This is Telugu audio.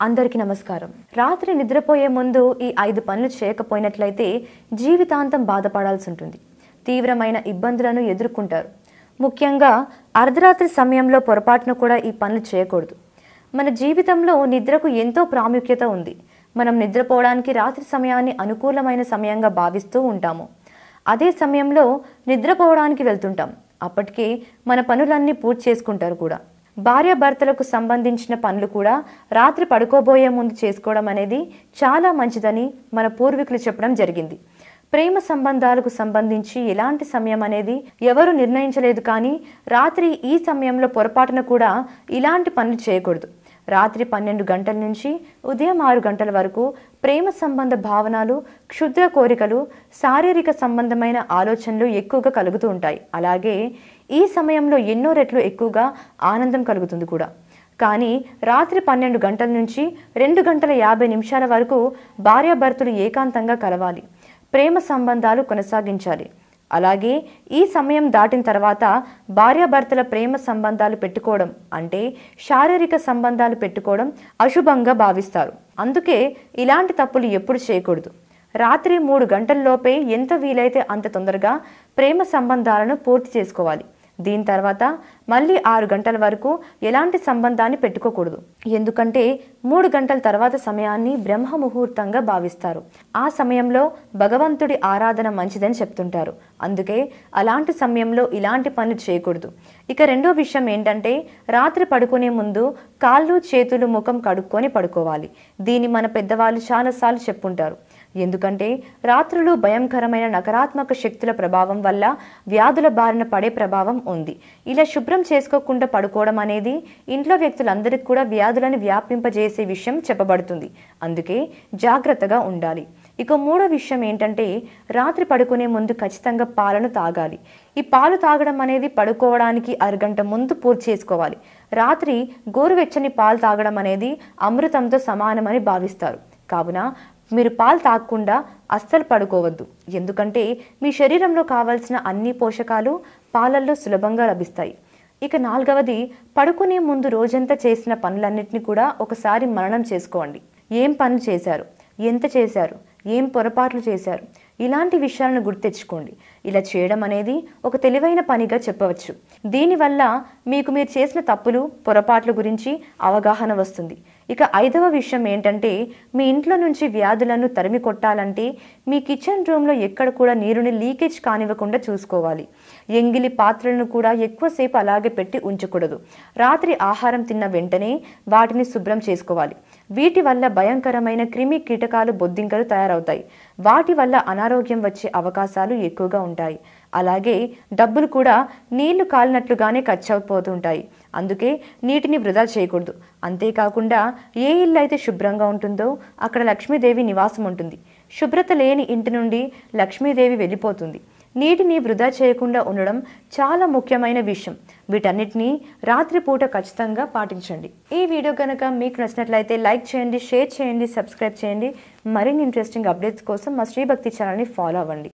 అందరికీ నమస్కారం రాత్రి నిద్రపోయే ముందు ఈ ఐదు పనులు చేయకపోయినట్లయితే జీవితాంతం బాధపడాల్సి ఉంటుంది తీవ్రమైన ఇబ్బందులను ఎదుర్కొంటారు ముఖ్యంగా అర్ధరాత్రి సమయంలో పొరపాటును కూడా ఈ పనులు చేయకూడదు మన జీవితంలో నిద్రకు ఎంతో ప్రాముఖ్యత ఉంది మనం నిద్రపోవడానికి రాత్రి సమయాన్ని అనుకూలమైన సమయంగా భావిస్తూ ఉంటాము అదే సమయంలో నిద్రపోవడానికి వెళ్తుంటాం అప్పటికే మన పనులన్నీ పూర్తి చేసుకుంటారు కూడా భార్యాభర్తలకు సంబంధించిన పనులు కూడా రాత్రి పడుకోబోయే ముందు చేసుకోవడం అనేది చాలా మంచిదని మన పూర్వీకులు చెప్పడం జరిగింది ప్రేమ సంబంధాలకు సంబంధించి ఎలాంటి సమయం అనేది ఎవరు నిర్ణయించలేదు కానీ రాత్రి ఈ సమయంలో పొరపాటున కూడా ఇలాంటి పనులు చేయకూడదు రాత్రి పన్నెండు గంటల నుంచి ఉదయం ఆరు గంటల వరకు ప్రేమ సంబంధ భావనలు క్షుద్ర కోరికలు శారీరక సంబంధమైన ఆలోచనలు ఎక్కువగా కలుగుతూ ఉంటాయి అలాగే ఈ సమయంలో ఎన్నో రెట్లు ఎక్కువగా ఆనందం కలుగుతుంది కూడా కానీ రాత్రి పన్నెండు గంటల నుంచి రెండు గంటల యాభై నిమిషాల వరకు భార్యాభర్తలు ఏకాంతంగా కలవాలి ప్రేమ సంబంధాలు కొనసాగించాలి అలాగే ఈ సమయం దాటిన తర్వాత భార్యాభర్తల ప్రేమ సంబంధాలు పెట్టుకోవడం అంటే శారీరక సంబంధాలు పెట్టుకోవడం అశుభంగా భావిస్తారు అందుకే ఇలాంటి తప్పులు ఎప్పుడు చేయకూడదు రాత్రి మూడు గంటల్లోపే ఎంత వీలైతే అంత తొందరగా ప్రేమ సంబంధాలను పూర్తి చేసుకోవాలి దీని తర్వాత మళ్ళీ ఆరు గంటల వరకు ఎలాంటి సంబంధాన్ని పెట్టుకోకూడదు ఎందుకంటే మూడు గంటల తర్వాత సమయాన్ని బ్రహ్మ ముహూర్తంగా భావిస్తారు ఆ సమయంలో భగవంతుడి ఆరాధన మంచిదని చెప్తుంటారు అందుకే అలాంటి సమయంలో ఇలాంటి పనులు చేయకూడదు ఇక రెండో విషయం ఏంటంటే రాత్రి పడుకునే ముందు కాళ్ళు చేతులు ముఖం కడుక్కొని పడుకోవాలి దీన్ని మన పెద్దవాళ్ళు చాలాసార్లు చెప్పుంటారు ఎందుకంటే రాత్రులు భయంకరమైన నకారాత్మక శక్తుల ప్రభావం వల్ల వ్యాధుల బారిన పడే ప్రభావం ఉంది ఇలా శుభ్రం చేసుకోకుండా పడుకోవడం అనేది ఇంట్లో వ్యక్తులందరికీ కూడా వ్యాధులను వ్యాపింపజేసే విషయం చెప్పబడుతుంది అందుకే జాగ్రత్తగా ఉండాలి ఇక మూడో విషయం ఏంటంటే రాత్రి పడుకునే ముందు ఖచ్చితంగా పాలను తాగాలి ఈ పాలు తాగడం అనేది పడుకోవడానికి అరగంట ముందు పూర్తి చేసుకోవాలి రాత్రి గోరువెచ్చని పాలు తాగడం అనేది అమృతంతో సమానమని భావిస్తారు కావున మీరు పాలు తాగకుండా అస్సలు పడుకోవద్దు ఎందుకంటే మీ శరీరంలో కావాల్సిన అన్ని పోషకాలు పాలల్లో సులభంగా లభిస్తాయి ఇక నాలుగవది పడుకునే ముందు రోజంతా చేసిన పనులన్నింటినీ కూడా ఒకసారి మననం చేసుకోండి ఏం పనులు చేశారు ఎంత చేశారు ఏం పొరపాట్లు చేశారు ఇలాంటి విషయాలను గుర్తెచ్చుకోండి ఇలా చేయడం అనేది ఒక తెలివైన పనిగా చెప్పవచ్చు దీనివల్ల మీకు మీరు చేసిన తప్పులు పొరపాట్ల గురించి అవగాహన వస్తుంది ఇక ఐదవ విషయం ఏంటంటే మీ ఇంట్లో నుంచి వ్యాధులను తరిమి కొట్టాలంటే మీ కిచెన్ రూమ్లో ఎక్కడ కూడా నీరుని లీకేజ్ కానివ్వకుండా చూసుకోవాలి ఎంగిలి పాత్రలను కూడా ఎక్కువసేపు అలాగే పెట్టి ఉంచకూడదు రాత్రి ఆహారం తిన్న వెంటనే వాటిని శుభ్రం చేసుకోవాలి వీటి వల్ల భయంకరమైన క్రిమి కీటకాలు బొద్దింకలు తయారవుతాయి వాటి వల్ల అనారోగ్యం వచ్చే అవకాశాలు ఎక్కువగా ఉంటాయి అలాగే డబ్బులు కూడా నీళ్లు కాలినట్లుగానే ఖర్చు అయిపోతుంటాయి అందుకే నీటిని వృధా చేయకూడదు అంతేకాకుండా ఏ ఇల్లు అయితే శుభ్రంగా ఉంటుందో అక్కడ లక్ష్మీదేవి నివాసం ఉంటుంది శుభ్రత లేని ఇంటి నుండి లక్ష్మీదేవి వెళ్ళిపోతుంది నీటిని వృధా చేయకుండా ఉండడం చాలా ముఖ్యమైన విషయం వీటన్నిటిని రాత్రిపూట ఖచ్చితంగా పాటించండి ఈ వీడియో కనుక మీకు నచ్చినట్లయితే లైక్ చేయండి షేర్ చేయండి సబ్స్క్రైబ్ చేయండి మరిన్ని ఇంట్రెస్టింగ్ అప్డేట్స్ కోసం మా శ్రీభక్తి ఛానల్ని ఫాలో అవ్వండి